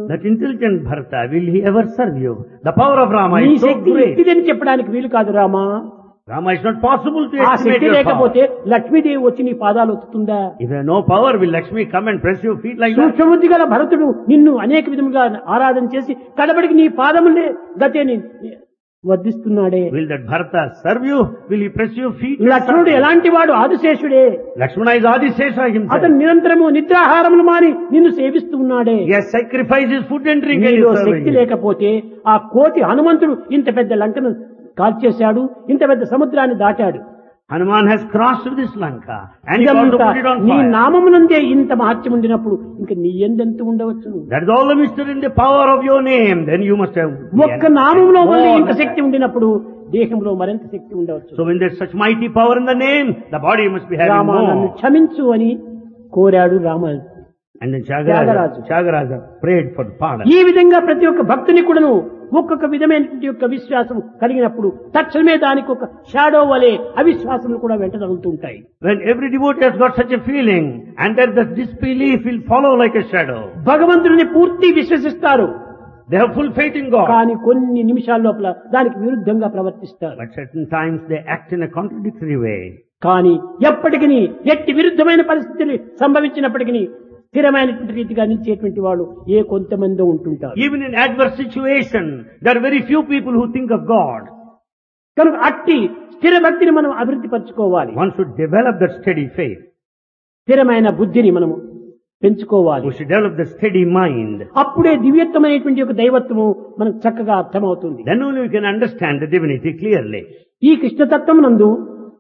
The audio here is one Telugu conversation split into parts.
That intelligent Bharata, will he ever serve you? The power of Rama నీ is so శక్తి great. ఇట్టిదని చెప్పడానికి వీలు కాదు Rama Rama, it's not possible to ఆ estimate శక్తి your power. లేకపోతే లక్ష్మీదేవి వచ్చి నీ పాదాలు ఒత్తుతుందా If you have no power, will Lakshmi come and press your feet like that? సూక్ష్మబుద్ధి గల భరతుడు నిన్ను అనేక విధములుగా ఆరాధన చేసి కడబడికి నీ పాదములే గతే ని- వర్ధిస్తున్నాడే Will that Bharata serve you? Will he press your feet? లక్ష్మణుడు ఎలాంటి వాడు ఆదిశేషుడే Lakshmana is Adisesha himself. అతను నిరంతరము నిద్రాహారములు మాని నిన్ను సేవిస్తూ ఉన్నాడే He has sacrificed his food and drink and నీలో is serving శక్తి you. లేకపోతే ఆ కోటి హనుమంతుడు ఇంత పెద్ద లంకను కాల్చేశాడు ఇంత పెద్ద సముద్రాన్ని దాటాడు Hanuman has crossed this Lanka and he also ఇదంతా put it on నీ fire. నామమునందే ఇంత మహత్యం ఉండినప్పుడు ఇంక నీ ఎందెంత ఉండవచ్చును That is all the mystery in the power of your name. Then you must have. ఒక్క నామంలో more వల్ల than ఇంత that. శక్తి ఉండినప్పుడు దేహంలో మరింత శక్తి ఉండవచ్చు So when there's such mighty power in the name, the body must be having Rama నన్ను more. క్షమించు అని కోరాడు Rama And then Chagaraja, Tyagaraja. Chagaraja prayed for pardon. ఈ విధంగా ప్రతి ఒక్క భక్తుని కూడాను ఒక్కొక్క విధమైనటువంటి యొక్క విశ్వాసం కలిగినప్పుడు తక్షణమే దానికి ఒక షాడో వలె అవిశ్వాసములు కూడా వెంట తగులుతూ ఉంటాయి When every devotee has got such a feeling, and that the disbelief will follow like a shadow. భగవంతుడిని పూర్తి విశ్వసిస్తారు They have full faith in God. కానీ కొన్ని నిమిషాల లోపల దానికి విరుద్ధంగా ప్రవర్తిస్తారు But certain times they act in a contradictory way. కానీ ఎప్పటికీ ఎట్టి విరుద్ధమైన పరిస్థితులు సంభవించినప్పటికీ స్థిరమైనటువంటి రీతిగా నిలిచేటువంటి వాళ్ళు ఏ కొంతమంది ఉంటుంటారు Even in adverse situation, there are very few people who think of God. కనుక అట్టి స్థిర భక్తిని మనం అభివృద్ధి పరచుకోవాలి One should develop that steady faith. స్థిరమైన బుద్ధిని మనము పెంచుకోవాలి We should develop the steady mind. అప్పుడే దివ్యత్వమైనటువంటి ఒక దైవత్వము మనకు చక్కగా అర్థమవుతుంది Then only we can understand the divinity clearly. ఈ కృష్ణతత్వం నందు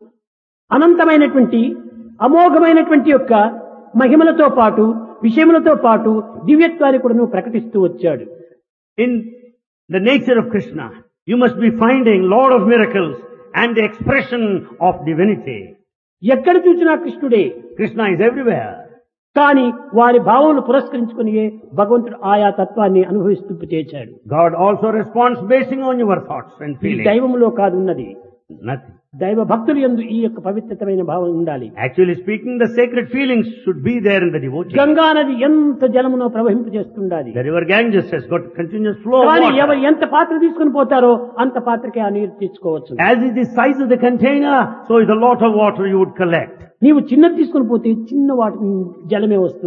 అనంతమైనటువంటి అమోఘమైనటువంటి యొక్క మహిమలతో పాటు విషయములతో పాటు దివ్యత్వాన్ని కూడా నువ్వు ప్రకటిస్తూ వచ్చాడు In the nature of Krishna, you must be finding Lord of miracles and the expression of divinity. ఎక్కడ చూసినా కృష్ణుడే Krishna is everywhere. కానీ వారి భావములు పురస్కరించుకుని భగవంతుడు ఆయా తత్వాన్ని అనుభవిస్తూ చేశాడు God also responds basing on your thoughts and ఈ feelings. దైవములో కాదు ఉన్నది Nothing. దైవ భక్తులు ఎందు ఈ యొక్క పవిత్రమైన భావం ఉండాలి Actually speaking, the sacred feelings should be there in the devotee. Ganga నది ఎంత జలమునో ప్రవహింపు చేస్తుండాలి The river Ganges has got continuous flow of కానీ water. ఎవరు ఎంత పాత్ర తీసుకుని పోతారో అంత పాత్రకే ఆ నీరు తెచ్చుకోవచ్చు As is the size of the container, so is the lot of water you would collect. నీవు చిన్నది తీసుకుని పోతే చిన్న వాటి జలమే వస్తుంది